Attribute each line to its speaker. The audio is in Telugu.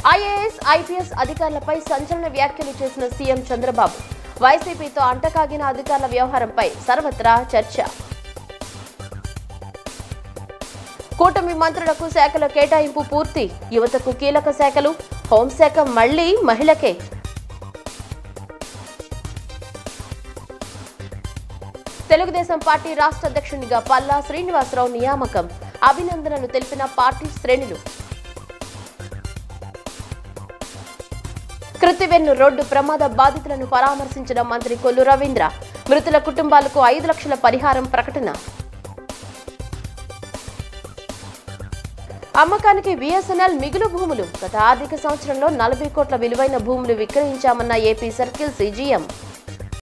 Speaker 1: ఐఏఎస్ ఐపీఎస్ అధికారులపై సంచలన వ్యాఖ్యలు చేసిన సీఎం చంద్రబాబు వైసీపీతో అంటకాగిన అధికారుల వ్యవహారంపై సర్వత్రా చర్చ కూటమి మంత్రులకు శాఖల కేటాయింపు పూర్తి యువతకు కీలక శాఖలు హోంశాఖ మళ్లీ మహిళకే తెలుగుదేశం పార్టీ రాష్ట్ర అధ్యక్షునిగా పల్లా శ్రీనివాసరావు నియామకం అభినందనలు తెలిపిన పార్టీ శ్రేణులు కృత్తివెన్ను రోడ్డు ప్రమాద బాధితులను పరామర్శించిన మంత్రి కొల్లు రవీంద్ర మృతుల కుటుంబాలకు ఐదు లక్షల పరిహారం ప్రకటన అమ్మకానికి బిఎస్ఎన్ఎల్ మిగులు భూములు గత ఆర్థిక సంవత్సరంలో నలభై కోట్ల విలువైన భూములు విక్రయించామన్న ఏపీ సర్కిల్ సీజీఎం